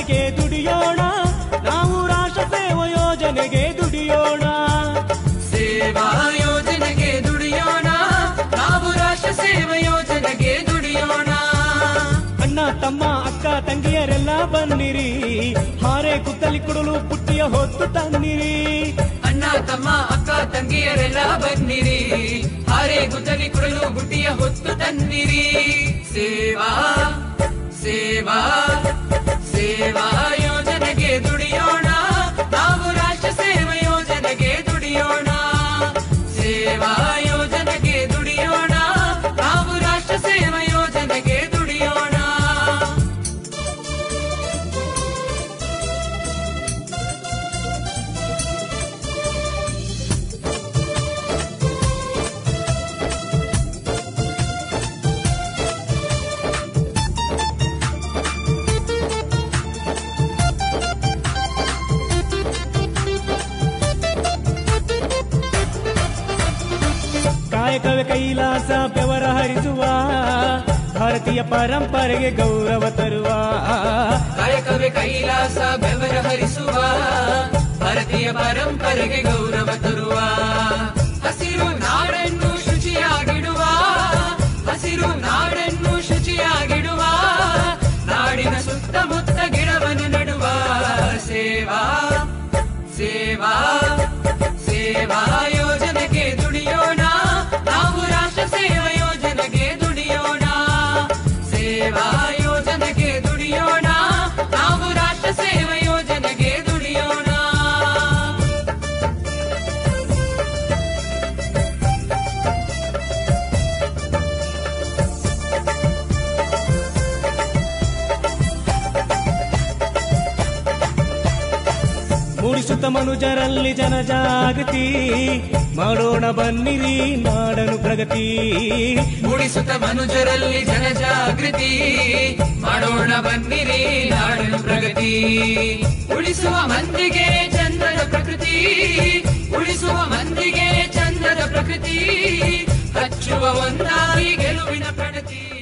ಯೋಜನೆಗೆ ದುಡಿಯೋಣ ನಾವು ರಾಷ್ಟ್ರ ಸೇವಾ ಯೋಜನೆಗೆ ದುಡಿಯೋಣ ಸೇವಾ ಯೋಜನೆಗೆ ದುಡಿಯೋಣ ನಾವು ರಾಷ್ಟ್ರ ಸೇವಾ ಯೋಜನೆಗೆ ದುಡಿಯೋಣ ಅಣ್ಣ ತಮ್ಮ ಅಕ್ಕ ತಂಗಿಯರೆಲ್ಲ ಬನ್ನಿರಿ ಹಾರೆ ಕುತ್ತಲಿ ಕುಡಲು ಪುಟ್ಟಿಯ ಹೊತ್ತು ತನ್ನಿರಿ ಅಣ್ಣ ತಮ್ಮ ಅಕ್ಕ ತಂಗಿಯರೆಲ್ಲ ಬನ್ನಿರಿ ಹಾರೆ ಗುದ್ದಲಿ ಕುಡಲು ಬುಟ್ಟಿಯ ಹೊತ್ತು ತನ್ನಿರಿ ಸೇವಾ ಸೇವಾ ಸೇವಾ ಯೋಜನೆಗೆ ದುಡಿಯೋಣ ನಾವು ರಾಷ್ಟ್ರ ಸೇವಾ ಯೋಜನೆಗೆ ದುಡಿಯೋಣ ಸೇವಾ ಯೋಜನೆಗೆ ದುಡಿಯೋಣ ನಾವು ರಾಷ್ಟ್ರ ಸೇವಾ ಯೋಜನೆಗೆ ದುಡಿಯೋಣ ಕಾಯಕವೇ ಕೈಲಾಸ ಬೆವರ ಹರಿಸುವ ಭಾರತೀಯ ಪರಂಪರೆಗೆ ಗೌರವ ತರುವ ಕಾಯಕವೇ ಕೈಲಾಸ ಬೆವರ ಹರಿಸುವ ಭಾರತೀಯ ಪರಂಪರೆಗೆ ಗೌರವ ತರುವ ಹಸಿರು ನಾಡನ್ನು ಶುಚಿಯಾಗಿಡುವ ಹಸಿರು ನಾಡನ್ನು ಶುಚಿಯಾಗಿಡುವ ನಾಡಿನ ಸುತ್ತಮುತ್ತ ಗಿಡವನ್ನು ನೆಡುವ ಸೇವಾ ಸೇವಾ ಸೇವಾ ಯೋಜನೆಗೆ ದುಡಿಯೋಣ ನಾವು ರಾಷ್ಟ್ರ ಸೇವಾ ಯೋಜನೆಗೆ ದುಡಿಯೋಣ ಸೇವಾ ಯೋಜನೆಗೆ ದುಡಿಯೋಣ ನಾವು ರಾಷ್ಟ್ರ ಸೇವಾ ಯೋಜನೆಗೆ ದುಡಿಯೋಣ ಮೂಡಿಸುತ್ತ ಮನುಜರಲ್ಲಿ ಜನಜಾಗೃತಿ ಮಾಡೋಣ ಬನ್ನಿರಿ ನಾಡನು ಪ್ರಗತಿ ಮೂಡಿಸುತ್ತ ಮನುಜರಲ್ಲಿ ಜನಜಾಗೃತಿ ಮಾಡೋಣ ಬನ್ನಿರಿ ನಾಡನು ಪ್ರಗತಿ ಉಳಿಸುವ ಮಂದಿಗೆ ಚಂದದ ಪ್ರಕೃತಿ ಉಳಿಸುವ ಮಂದಿಗೆ ಚಂದದ ಪ್ರಕೃತಿ ಹಚ್ಚುವ ಒಂದಾಗಿ ಗೆಲುವಿನ ಪ್ರಗತಿ